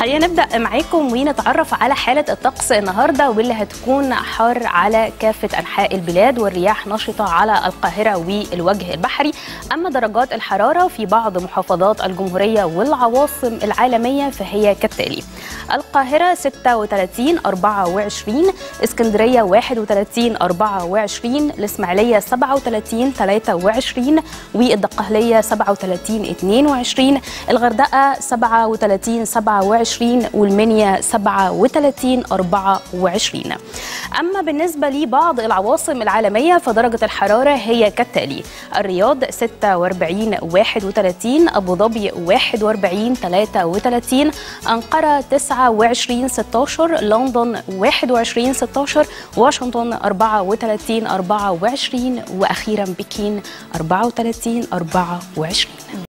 خلينا نبدا معاكم ونتعرف على حاله الطقس النهارده واللي هتكون حار على كافه انحاء البلاد والرياح نشطه على القاهره والوجه البحري اما درجات الحراره في بعض محافظات الجمهوريه والعواصم العالميه فهي كالتالي القاهره 36 24 اسكندريه 31 24 الاسماعيليه 37 23 والدقهليه 37 22 الغردقه 37 27 والمنيا 37 24 اما بالنسبه لبعض العواصم العالميه فدرجه الحراره هي كالتالي الرياض 46 31 ابو ظبي 41 33 انقره 29 16 لندن 21 16 واشنطن 34 24 واخيرا بكين 34 24